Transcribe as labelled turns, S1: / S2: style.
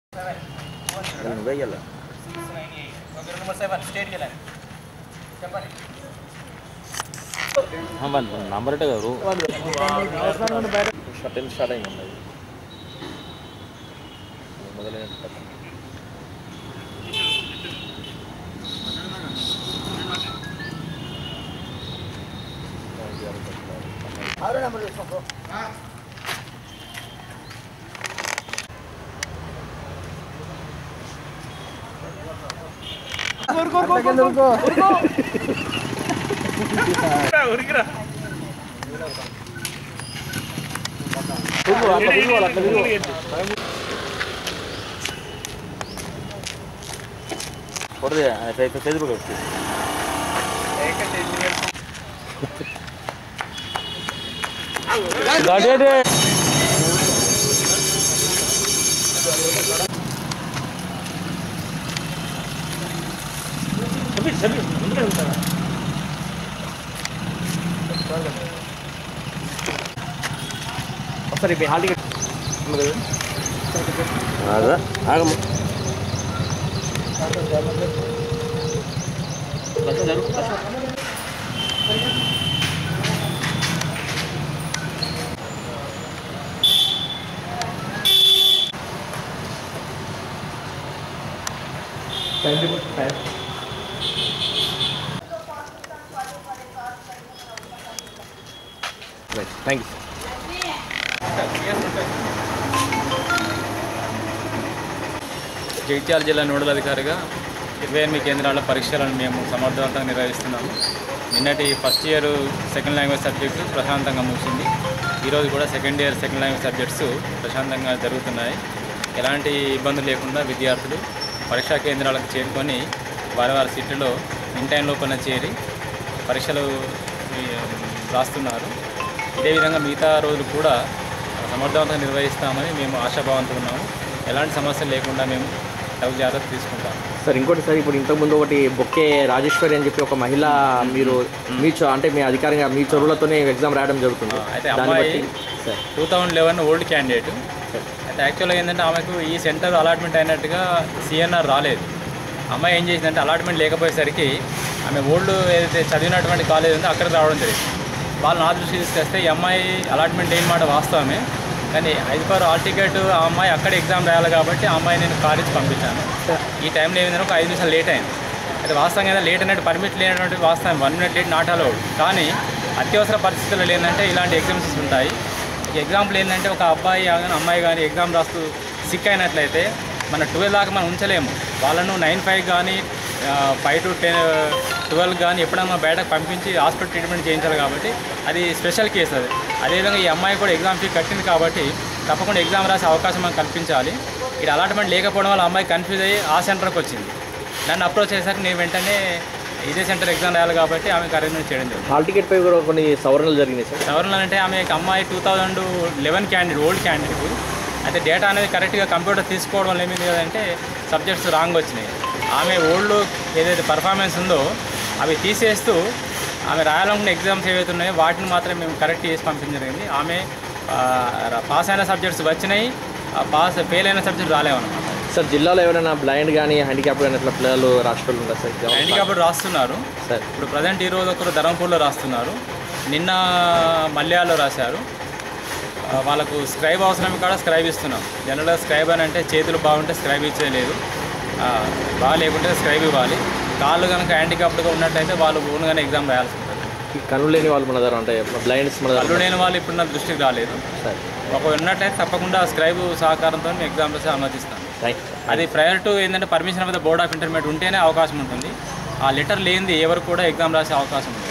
S1: నువ్వే వెళ్ళా
S2: six nine eight okay రెండు నెంబర్ సెవెన్ స్టేట్ వెళ్ళండి చెప్పండి
S1: నంబర్ అంటే కదా టెన్ స్టార్ట్ అయింది అది మొదలైన
S2: ఉరికిరా
S1: కొడదే ఫేస్బుక్ వచ్చి
S3: ఒకసారి మీ హాల్ టికెట్
S1: అదా ఆగమ్మ
S3: థ్యాంక్ యూ
S4: జగిత్యాల జిల్లా నోడల్ అధికారిగా ఇరవై ఎనిమిది కేంద్రాల పరీక్షలను మేము సమర్థవంతంగా నిర్వహిస్తున్నాము నిన్నటి first year second language subject ప్రశాంతంగా ముగిసింది ఈరోజు కూడా second year second language subjects ప్రశాంతంగా జరుగుతున్నాయి ఎలాంటి ఇబ్బందులు లేకుండా విద్యార్థులు పరీక్షా కేంద్రాలకు చేరుకొని వారి వారి సీట్లలో ఇన్ టైం లోపల చేరి పరీక్షలు ఈ, రాస్తున్నారు ఇదే విధంగా మిగతా రోజులు కూడా సమర్థవంతంగా నిర్వహిస్తామని మేము ఆశాభావంతో ఉన్నాము ఎలాంటి సమస్యలు లేకుండా మేము తగు జాగ్రత్త తీసుకుంటాం
S3: సార్ ఇంకోటి సార్ ఇప్పుడు ఇంతకుముందు ఒకటి బొక్కే రాజేశ్వరి అని చెప్పి ఒక మహిళ మీరు మీ చొ- అంటే మీ అధికారంగా మీ చొరవలతోనే ఎగ్జామ్ రాయడం జరుగుతుంది
S4: అయితే
S3: దాన్ని
S4: అమ్మాయి
S3: బట్టి sir
S4: two thousand eleven old candidate అయితే యాక్చువల్గా ఏంటంటే ఆమెకు ఈ సెంటర్ అలాట్మెంట్ అయినట్టుగా సిఎన్ఆర్ రాలేదు అమ్మాయి ఏం చేసిందంటే అలాట్మెంట్ లేకపోయేసరికి ఆమె ఓల్డ్ ఏదైతే చదివినటువంటి కాలేజ్ ఉందో అక్కడికి రావడం జరిగింది వాళ్ళు నా దృష్టి తీసుకొస్తే ఈ అమ్మాయి అలాట్మెంట్ అయిన మాట వాస్తవమే కానీ ఐదు పర్ ఆల్ టికెట్ ఆ అమ్మాయి అక్కడ ఎగ్జామ్ రాయాలి కాబట్టి ఆ అమ్మాయి నేను కాలేజ్ పంపించాను ఈ టైంలో ఏమైందంటే ఒక ఐదు నిమిషాలు లేట్ అయింది అయితే వాస్తవంగా ఏదైనా లేట్ అనేది పర్మిట్ లేనటువంటి వాస్తవం one minute late not allowed కానీ అత్యవసర పరిస్థితుల్లో ఏంటంటే ఇలాంటి ఎగ్జామ్స్ ఉంటాయి ఎగ్జాంపుల్ ఏంటంటే ఒక అబ్బాయి కానీ అమ్మాయి కానీ ఎగ్జామ్ రాస్తూ సిక్ అయినట్లయితే మన ట్వెల్వ్ దాకా మనం ఉంచలేము వాళ్ళను నైన్ ఫైవ్ కానీ ఫైవ్ టు టెన్ ట్వెల్వ్ కానీ ఎప్పుడన్నా బయటకు పంపించి హాస్పిటల్ ట్రీట్మెంట్ చేయించాలి కాబట్టి అది స్పెషల్ కేసు అది అదేవిధంగా ఈ అమ్మాయి కూడా ఎగ్జామ్ ఫీ కట్టింది కాబట్టి తప్పకుండా ఎగ్జామ్ రాసే అవకాశం మనం కల్పించాలి ఇక్కడ అలాట్మెంట్ లేకపోవడం వల్ల అమ్మాయి కన్ఫ్యూజ్ అయ్యి ఆ సెంటర్కి వచ్చింది నన్ను అప్రోచ్ చేశాక నేను వెంటనే ఇదే సెంటర్ ఎగ్జామ్ రాయాలి కాబట్టి ఆమెకు అరేంజ్మెంట్ చేయడం జరిగింది
S3: హాల్ టికెట్ పై కూడా కొన్ని సవరణలు జరిగినాయి సార్
S4: సవరణలు అంటే ఆమె అమ్మాయి two thousand eleven candidate old candidate అయితే డేటా అనేది కరెక్ట్గా కంప్యూటర్ తీసుకోవడం వల్ల ఏమైంది కదంటే సబ్జెక్ట్స్ రాంగ్ వచ్చినాయి ఆమె ఓల్డ్ ఏదైతే పర్ఫార్మెన్స్ ఉందో అవి తీసేస్తూ ఆమె రాయాలనుకున్న ఎగ్జామ్స్ ఏవైతే ఉన్నాయో వాటిని మాత్రం మేము కరెక్ట్ చేసి పంపించడం జరిగింది ఆమె పాస్ అయిన సబ్జెక్ట్స్ వచ్చినాయి పాస్ ఫెయిల్ అయిన సబ్జెక్ట్ రాలేవన్నమాట
S3: సార్ జిల్లాలో ఎవరైనా బ్లైండ్ కానీ హ్యాండిక్యాప్ కానీ అట్లా పిల్లలు రాష్ట్రాలు ఉంటారు సార్ exam?
S4: హ్యాండిక్యాప్డ్ రాస్తున్నారు
S3: సార్
S4: ఇప్పుడు ప్రజెంట్ ఈరోజు ఒకరు ధర్మపూర్లో రాస్తున్నారు నిన్న మల్యాలో రాశారు ఆ, వాళ్ళకు స్క్రైబ్ అవసరం కాడ స్క్రైబ్ ఇస్తున్నాం జనరల్గా స్క్రైబ్ అని అంటే చేతులు బాగుంటే స్క్రైబ్ ఇచ్చేది లేదు ఆ, బాగా లేకుంటే స్క్రైబ్ ఇవ్వాలి కాళ్ళు కనుక హ్యాండిక్యాప్డ్గా ఉన్నట్టయితే వాళ్ళు ఓన్గానే ఎగ్జామ్ రాయాల్సి ఉంటుంది
S3: ఈ కనులు లేని వాళ్ళు మన దగ్గర అంటే బ్లైండ్స్ మన
S4: కళ్ళు
S3: దగ్గర
S4: లేని వాళ్ళు ఇప్పుడు నా దృష్టికి రాలేదు
S3: సార్
S4: ఒక ఉన్నట్టయితే తప్పకుండా స్క్రైబ్ సహకారంతో ఎగ్జామ్ రాసి అనుమతిస్తాం
S3: థ్యాంక్
S4: అది ప్రయర్ టు ఏంటంటే permission of the board of intermediate ఉంటేనే అవకాశం ఉంటుంది ఆ లెటర్ లేనిది ఎవరు కూడా ఎగ్జామ్ రాసే అవకాశం ఉంది